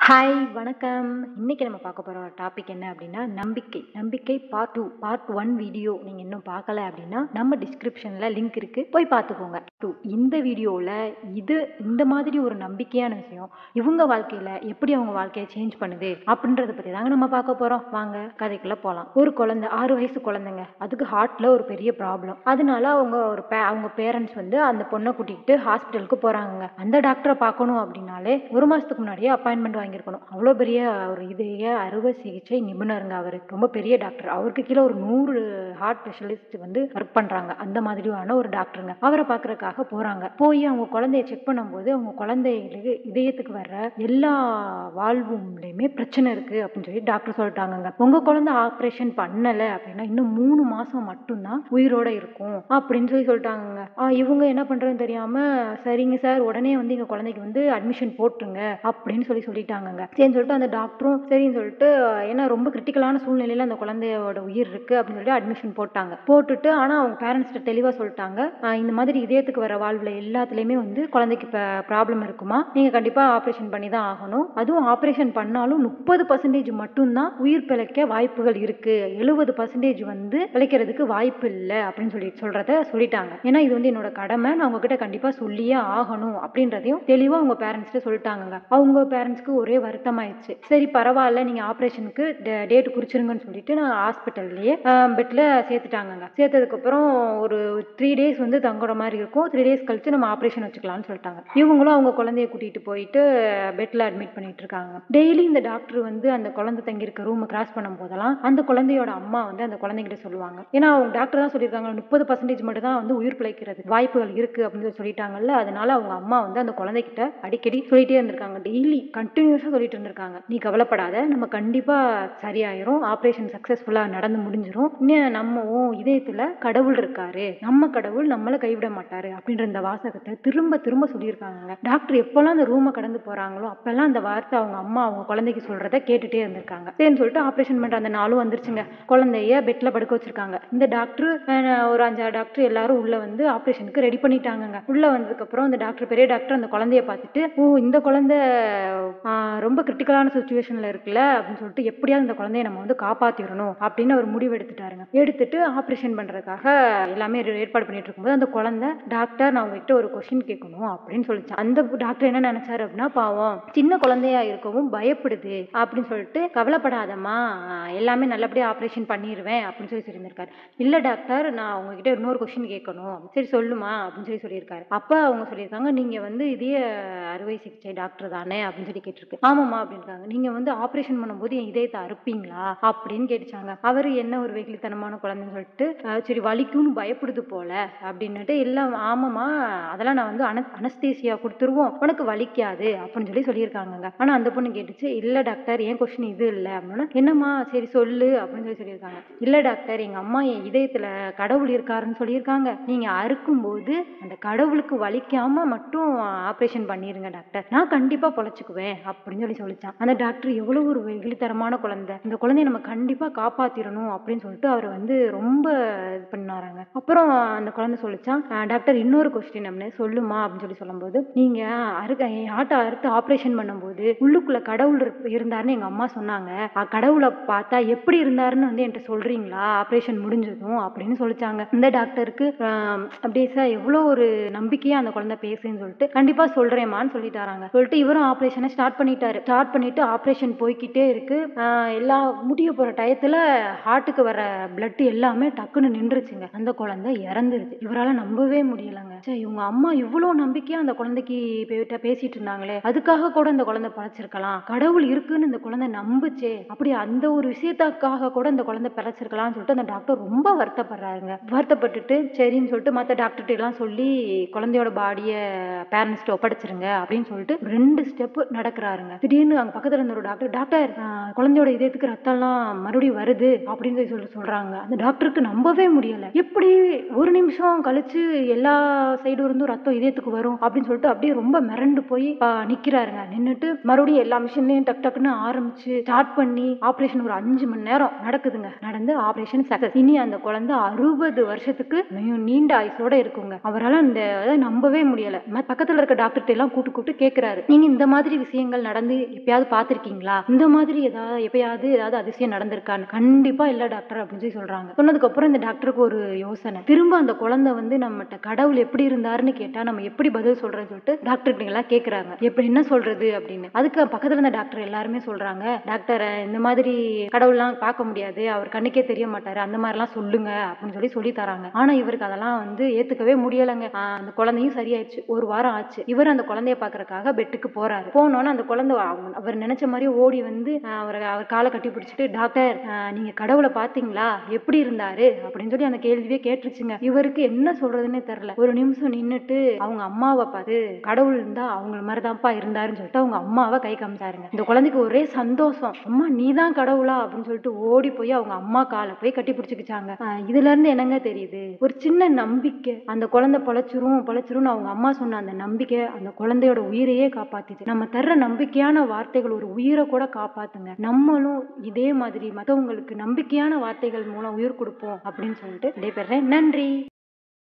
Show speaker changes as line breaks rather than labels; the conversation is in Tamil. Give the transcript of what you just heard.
ஹாய் வணக்கம் இன்னைக்கு நம்ம பார்க்க போகிற டாபிக் என்ன அப்படின்னா நம்பிக்கை நம்பிக்கை part two part one video நீங்கள் இன்னும் பார்க்கல அப்படின்னா நம்ம டிஸ்கிரிப்ஷனில் லிங்க் இருக்குது போய் பார்த்துக்கோங்க டூ இந்த வீடியோவில் இது இந்த மாதிரி ஒரு நம்பிக்கையான விஷயம் இவங்க வாழ்க்கையில் எப்படி அவங்க வாழ்க்கையை சேஞ்ச் பண்ணுது அப்படின்றத பற்றி தாங்க நம்ம பார்க்க போகிறோம் வாங்க கதைக்குள்ளே போகலாம் ஒரு குழந்தை ஆறு வயசு குழந்தைங்க அதுக்கு ஹார்ட்டில் ஒரு பெரிய ப்ராப்ளம் அதனால அவங்க ஒரு பே அவங்க பேரண்ட்ஸ் வந்து அந்த பொண்ணை கூட்டிகிட்டு ஹாஸ்பிட்டலுக்கு போகிறாங்க அந்த டாக்டரை பார்க்கணும் அப்படின்னாலே ஒரு மாதத்துக்கு முன்னாடியே அப்பாயின்மெண்ட் வாங்கியிருக்கணும் அவ்வளோ பெரிய ஒரு இதய அறுவை சிகிச்சை நிபுணருங்க அவர் ரொம்ப பெரிய டாக்டர் அவருக்கு கீழே ஒரு நூறு ஹார்ட் ஸ்பெஷலிஸ்ட் வந்து ஒர்க் பண்ணுறாங்க அந்த மாதிரியான ஒரு டாக்டருங்க அவரை பார்க்கறதுக்காக போகிறாங்க போய் அவங்க குழந்தைய செக் பண்ணும்போது அவங்க குழந்தைகளுக்கு இதயத்துக்கு வர்ற எல்லா வாழ்வுலையுமே பிரச்சனை இருக்குது அப்படின்னு சொல்லி டாக்டர் சொல்லிட்டாங்கங்க உங்கள் குழந்தை ஆப்ரேஷன் பண்ணலை அப்படின்னா இன்னும் மூணு மாதம் மட்டும்தான் உயிரோட இருக்கும் அப்படின்னு சொல்லி சொல்லிட்டாங்கங்க ஆ, இவங்க என்ன பண்ணுறதுன்னு தெரியாமல் சரிங்க சார் உடனே வந்து எங்கள் குழந்தைக்கு வந்து அட்மிஷன் போட்டுருங்க அப்படின்னு சொல்லி சொல்லிட்டாங்கங்க சரின்னு சொல்லிட்டு அந்த டாக்டரும் சரின்னு சொல்லிட்டு ஏன்னா ரொம்ப கிரிட்டிக்கலான சூழ்நிலையில் அந்த குழந்தையோட உயிர் இருக்குது அப்படின்னு சொல்லிட்டு அட்மிஷன் போட்டாங்க போட்டுட்டு ஆனால் அவங்க பேரண்ட்ஸ்கிட்ட தெளிவாக சொல்லிட்டாங்க ஆ, இந்த மாதிரி இதயத்துக்கு வர வாழ்வில் எல்லாத்துலேயுமே வந்து குழந்தைக்கு இப்போ ப்ராப்ளம் இருக்குமா நீங்கள் கண்டிப்பாக ஆப்ரேஷன் பண்ணி தான் ஆகணும் அதுவும் ஆப்ரேஷன் பண்ணாலும் முப்பது பர்சன்டேஜ் மட்டும்தான் உயிர் பிழைக்க வாய்ப்புகள் இருக்குது எழுபது பர்சன்டேஜ் வந்து பிழைக்கிறதுக்கு வாய்ப்பு இல்லை அப்படின்னு சொல்லி சொல்கிறத சொல்லிட்டாங்க ஏன்னா இது வந்து என்னோட கடமை நான் உங்ககிட்ட கண்டிப்பாக சொல்லியே ஆகணும் அப்படின்றதையும் தெளிவாக அவங்க பேரண்ட்ஸ்ட்டு சொல்லிட்டாங்கங்க அவங்க பேரண்ட்ஸ்க்கு ஒரே வருத்தமாயிடுச்சு சரி பரவாயில்ல நீங்கள் ஆப்ரேஷனுக்கு டேட் குறிச்சிருங்கன்னு சொல்லிட்டு நான் ஹாஸ்பிட்டல்லையே பெட்டில் சேர்த்துட்டாங்கங்க சேர்த்ததுக்கப்புறம் ஒரு த்ரீ டேஸ் வந்து தங்குற மாதிரி இருக்கும் த்ரீ டேஸ் கழிச்சு நம்ம ஆப்ரேஷன் வச்சுக்கலாம்னு சொல்லிட்டாங்க இவங்களும் அவங்க குழந்தைய கூட்டிகிட்டு போயிட்டு பெட்டில் அட்மிட் பண்ணிட்டு இருக்காங்க டெய்லி இந்த டாக்டர் வந்து அந்த குழந்தை தங்கியிருக்க ரூமை கிராஸ் பண்ணும் போதெல்லாம் அந்த குழந்தையோட அம்மா வந்து அந்த குழந்தைகிட்ட சொல்லுவாங்க ஏன்னா அவங்க டாக்டர் தான் சொல்லியிருக்காங்க முப்பது பர்சன்டேஜ் மட்டும் தான் வந்து உயிர் பிழைக்கிறது வாய்ப்புகள் இருக்கு அப்படின்னு சொல்லி சொல்லிட்டாங்கல்ல அதனால அவங்க அம்மா வந்து அந்த குழந்தைகிட்ட அடிக்கடி சொல்லிட்டே இருந்திருக்காங்க டெய்லி கண்டினியூஸாக சொல்லிட்டு இருந்திருக்காங்க நீ கவலைப்படாத நம்ம கண்டிப்பா சரியாயிரும் ஆப்ரேஷன் சக்சஸ்ஃபுல்லா நடந்து முடிஞ்சிரும் இன்னும் நம்ம உன் இதயத்துல கடவுள் இருக்காரு நம்ம கடவுள் நம்மளை கைவிட மாட்டாரு அப்படின்ற இந்த வாசகத்தை திரும்ப திரும்ப சொல்லியிருக்காங்க டாக்டர் எப்பெல்லாம் அந்த ரூமை கடந்து போறாங்களோ அப்பெல்லாம் அந்த வார்த்தை அவங்க அம்மா அவங்க குழந்தைக்கு சொல்றத கேட்டுட்டே இருந்திருக்காங்க சரின்னு சொல்லிட்டு ஆப்ரேஷன் பண்ற அந்த நாளும் வந்துருச்சுங்க குழந்தைய பெட்ல படுக்க வச்சிருக்காங்க இந்த டாக்டர் ஒரு அஞ்சாறு டாக்டர் எல்லாரும் உள்ள வந்து ஆப்ரேஷனுக்கு ரெடி பண்ணிட்டாங்கங்க உள்ள வந்ததுக்கு அப்புறம் அந்த டாக்டர் பெரிய டாக்டர் அந்த குழந்தைய பார்த்துட்டு ஓ இந்த குழந்தை ஆஹ், ரொம்ப கிரிட்டிக்கலான சுச்சுவேஷன்ல இருக்குல்ல அப்படின்னு சொல்லிட்டு எப்படியாவது இந்த குழந்தைய நம்ம வந்து காப்பாத்திடணும் அப்படின்னு அவர் முடிவு எடுத்துட்டாருங்க எடுத்துட்டு ஆப்ரேஷன் பண்றதுக்காக எல்லாமே ஏ- ஏற்பாடு பண்ணிட்டு இருக்கும்போது அந்த குழந்தை டாக்டர் நான் உங்ககிட்ட ஒரு கொஸ்டின் கேட்கணும் அப்படின்னு சொல்லிச்சு அந்த டாக்டர் என்ன நினைச்சாரு அப்படின்னா பாவம் சின்ன குழந்தையா இருக்கவும் பயப்படுது அப்படின்னு சொல்லிட்டு கவலைப்படாதம்மா ஆஹ், எல்லாமே நல்லபடியா ஆப்ரேஷன் பண்ணிடுவேன் அப்படின்னு சொல்லி சொல்லியிருந்திருக்காரு இல்ல டாக்டர் நான் உங்ககிட்ட இன்னொரு கொஸ்டின் கேட்கணும் சரி சொல்லுமா அப்படின்னு சொல்லி சொல்லியிருக்காரு அப்ப அவங்க சொல்லியிருக்காங்க நீங்க வந்து இதய அறுவை சிகிச்சை டாக்டர் தானே அப்படின்னு சொல்லி கேட்டிருக்கு ஆமாம்மா அப்படின்றாங்க நீங்க வந்து ஆப்ரேஷன் பண்ணும்போது என் இதயத்தை அறுப்பீங்களா அப்படின்னு கேட்டுச்சாங்க அவர் என்ன ஒரு வெகுளித்தனமான குழந்தைன்னு சொல்லிட்டு "அஹ், சரி வலிக்கும்னு பயப்படுது போல அப்படின்னுட்டு இல்ல ஆமாம்மா அதெல்லாம் நான் வந்து அன அனஸ்தேசியா கொடுத்துருவோம் உனக்கு வலிக்காது அப்படின்னு சொல்லி சொல்லியிருக்காங்கங்க ஆனா அந்த பொண்ணு கேட்டுச்சு இல்ல டாக்டர் ஏன் கொஸ்டின் இது இல்ல அப்படின்னா என்னம்மா சரி சொல்லு அப்படின்னு சொல்லி சொல்லியிருக்காங்க இல்ல டாக்டர் எங்க அம்மா என் இதயத்துல கடவுள் இருக்காருன்னு சொல்லியிருக்காங்க நீங்க அறுக்கும்போது அந்த கடவுளுக்கு வலிக்காம மட்டும் ஆப்ரேஷன் பண்ணிருங்க டாக்டர் நான் கண்டிப்பா பொழைச்சுக்குவேன் அப்படின்னு சொல்லி சொல்லிச்சான் அந்த டாக்டர் எவ்வளவு ஒரு வெகுளித்தரமான குழந்தை இந்த குழந்தைய நம்ம கண்டிப்பா காப்பாத்திரணும் அப்படின்னு சொல்லிட்டு அவர் வந்து ரொம்ப இது பண்ணாராங்க அப்புறம் அந்த குழந்தை சொல்லிச்சான் "அஹ் டாக்டர் இன்னொரு கொஸ்டின் அப்படின்னு சொல்லுமா அப்படின்னு சொல்லி சொல்லும்போது நீங்க அறுக்க என் ஆட்டை அறுத்து ஆப்ரேஷன் பண்ணும்போது உள்ளுக்குள்ள கடவுள் இருப்- இருந்தாருன்னு எங்க அம்மா சொன்னாங்க அஹ் கடவுளை பார்த்தா எப்படி இருந்தாருன்னு வந்து என்கிட்ட சொல்றீங்களா ஆப்ரேஷன் முடிஞ்சதும் அப்படின்னு சொல்லிச்சாங்க இந்த டாக்டருக்கு ஆம், அப்படியே சார் எவ்வளோ ஒரு நம்பிக்கையா அந்த குழந்தை பேசுன்னு சொல்லிட்டு கண்டிப்பா சொல்றேம்மான்னு சொல்லிட்டாராங்க சொல்லிட்டு இவரும் ஆப்ரேஷனை ஸ்டார்ட் பண்ணிட்டாரு ஸ்டார்ட் பண்ணிட்டு ஆப்ரேஷன் போய்க்கிட்டே இருக்கு ஆஹ் எல்லா முடிய போற டயத்துல ஹார்ட்டுக்கு வர பிளட் எல்லாமே டக்குன்னு நின்றுச்சுங்க அந்த குழந்தை இறந்துருச்சு இவரால நம்பவே முடியலங்க ச்சே, இவங்க அம்மா இவ்வளோ நம்பிக்கையா அந்த குழந்தைக்கு பேட்ட பேசிட்டு இருந்தாங்களே அதுக்காக கூட இந்த குழந்தை பழைச்சிருக்கலாம் கடவுள் இருக்குன்னு இந்த குழந்தை நம்புச்சே அப்படி அந்த ஒரு விஷயத்துக்காக கூட இந்த குழந்தை பிழைச்சிருக்கலாம்னு சொல்லிட்டு அந்த டாக்டர் ரொம்ப வருத்தப்படுறாருங்க வருத்தப்பட்டுட்டு சரின்னு சொல்லிட்டு மற்ற டாக்டர்கிட்ட எல்லாம் சொல்லி குழந்தையோட பாடியை பேரண்ட்ஸ்ட்டு ஒப்படைச்சிருங்க அப்படின்னு சொல்லிட்டு ரெண்டு ஸ்டெப் நடக்கிறாருங்க திடீர்னு அங்க பக்கத்துல இருந்த ஒரு டாக்டர் டாக்டர் ஆஹ், குழந்தையோட இதயத்துக்கு ரத்தம்லாம் மறுபடியும் வருது அப்படின்னு சொல்லி சொல்லி சொல்றாங்க அந்த டாக்டருக்கு நம்பவே முடியல எப்படி ஒரு நிமிஷம் கழிச்சு எல்லா சைடு இருந்தும் ரத்தம் இதயத்துக்கு வரும் அப்படின்னு சொல்லிட்டு அப்படியே ரொம்ப மிரண்டு போய் பா- நிக்கிறாருங்க நின்னுட்டு மறுபடியும் எல்லா மிஷின்லயும் டக் டக்குன்னு ஆரம்பிச்சு ஸ்டார்ட் பண்ணி ஆப்ரேஷன் ஒரு அஞ்சு மணி நேரம் நடக்குதுங்க நடந்து ஆப்ரேஷன் சக்சஸ் இனி அந்த குழந்தை அறுபது வருஷத்துக்கு நீ- நீண்ட ஆயுசோட இருக்குங்க அவரால் அந்த அதை நம்பவே முடியல ம- பக்கத்துல இருக்க டாக்டர்கிட்ட எல்லாம் கூட்டு கூப்பிட்டு கேக்குறாரு நீங்க இந்த மாதிரி விஷயங்கள் நடந்து எப்பயாவது பார்த்திருக்கீங்களா இந்த மாதிரி ஏதாவது எப்பயாவது ஏதாவது அதிசயம் நடந்திருக்கான்னு கண்டிப்பா இல்ல டாக்டர் அப்படின்னு சொல்லி சொல்றாங்க சொன்னதுக்கு அப்புறம் இந்த டாக்டருக்கு ஒரு யோசனை திரும்ப அந்த குழந்தை வந்து நம்மகிட்ட கடவுள் எப்படி இருந்தாருன்னு கேட்டா நம்ம எப்படி பதில் சொல்றேன்னு சொல்லிட்டு டாக்டர் கிட்ட எல்லாம் கேக்குறாங்க எப்படி என்ன சொல்றது அப்படின்னு அதுக்கு பக்கத்துல இருந்த டாக்டர் எல்லாருமே சொல்றாங்க டாக்டர் இந்த மாதிரி கடவுள்லாம் பார்க்க முடியாது அவர் கண்ணுக்கே தெரிய மாட்டாரு அந்த மாதிரிலாம் சொல்லுங்க அப்படின்னு சொல்லி சொல்லி தராங்க ஆனா இவருக்கு அதெல்லாம் வந்து ஏத்துக்கவே முடியலைங்க ஆஹ் அந்த குழந்தையும் சரியாயிடுச்சு ஒரு வாரம் ஆச்சு இவர் அந்த குழந்தைய பாக்குறதுக்காக பெட்டுக்கு போறாரு போனோன்னு அந்த குழந்தை அவங்க- அவர் நினைச்ச மாதிரி ஓடி வந்து ஆஹ் அவரை அவர் காலை கட்டி பிடிச்சிட்டு டாக்டர் ஆஹ் நீங்க கடவுளை பாத்தீங்களா எப்படி இருந்தாரு அப்படின்னு சொல்லி அந்த கேள்வியே கேட்டுருச்சுங்க இவருக்கு என்ன சொல்றதுன்னே தெரியல ஒரு நிமிஷம் நின்னுட்டு அவங்க அம்மாவை பார்த்து கடவுள் இருந்தா அவங்கள மாதிரி தான்ப்பா இருந்தாருன்னு சொல்லிட்டு அவங்க அம்மாவை கை காமிச்சாருங்க இந்த குழந்தைக்கு ஒரே சந்தோஷம் அம்மா நீதான் கடவுளா அப்படின்னு சொல்லிட்டு ஓடி போய் அவங்க அம்மா காலை போய் கட்டி பிடிச்சிக்கிச்சாங்க ஆஹ் இதுல இருந்து என்னங்க தெரியுது ஒரு சின்ன நம்பிக்கை அந்த குழந்தை பொழைச்சிரும் பொழைச்சிரும்னு அவங்க அம்மா சொன்ன அந்த நம்பிக்கை அந்த குழந்தையோட உயிரையே காப்பாத்திச்சு நம்ம தர்ற நம்பிக்கையான வார்த்தைகள் ஒரு உயிரை கூட காப்பாத்துங்க நம்மளும் இதே மாதிரி மத்தவங்களுக்கு நம்பிக்கையான வார்த்தைகள் மூலம் உயிர் கொடுப்போம் அப்படின்னு சொல்லிட்டு விடைபெறேன் நன்றி